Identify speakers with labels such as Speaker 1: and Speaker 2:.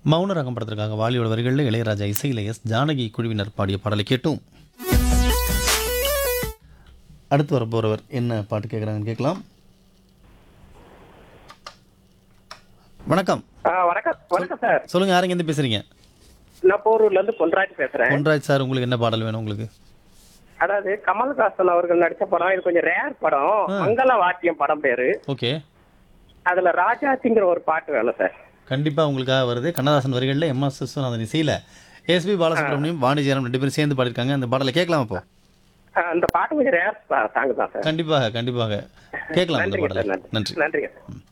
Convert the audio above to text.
Speaker 1: மௌன ரகம் படத்திற்காக வாலியோட வரிகளில் இளையராஜா இசையில எஸ் ஜானகி குழுவினர் பாடிய பாடலை கேட்டும் அடுத்து வர போறவர் என்ன பாட்டு கேட்குறாங்கன்னு கேட்கலாம் வணக்கம்
Speaker 2: ஆ, வணக்கம் வணக்கம் சார்
Speaker 1: சொல்லுங்க யாருங்க இருந்து பேசுறீங்க
Speaker 2: நான் போரூர்ல இருந்து பொன்ராஜ் பேசுறேன்
Speaker 1: பொன்ராஜ் சார் உங்களுக்கு என்ன பாடல் வேணும் உங்களுக்கு
Speaker 2: அதாவது கமல்ஹாசன் அவர்கள் நடிச்ச படம் இது கொஞ்சம் ரேர் படம் மங்கள வாத்தியம் படம் பேரு
Speaker 1: ஓகே
Speaker 2: அதுல ராஜாத்திங்கிற ஒரு பாட்டு வேணும் சார்
Speaker 1: கண்டிப்பா உங்களுக்காக வருது கண்ணதாசன் வரிகளில் எம் எஸ் விஸ்வநாதன் இசையில எஸ்பி பாலசுப்ரமணியம் வாணி ஜெயராம் ரெண்டு பேரும் சேர்ந்து பாடிருக்காங்க அந்த பாடலை கேட்கலாம் இப்போ
Speaker 2: ஆ, அந்த பாட்டு கொஞ்சம் ரேர் சாங் தான் சார்
Speaker 1: கண்டிப்பாக கண்டிப்பாக கேட்கலாம் அந்த
Speaker 2: நன்றிங்க
Speaker 1: பாடலை
Speaker 2: சார் நன்றி
Speaker 1: நன்றி
Speaker 2: நன்றிங்க சார்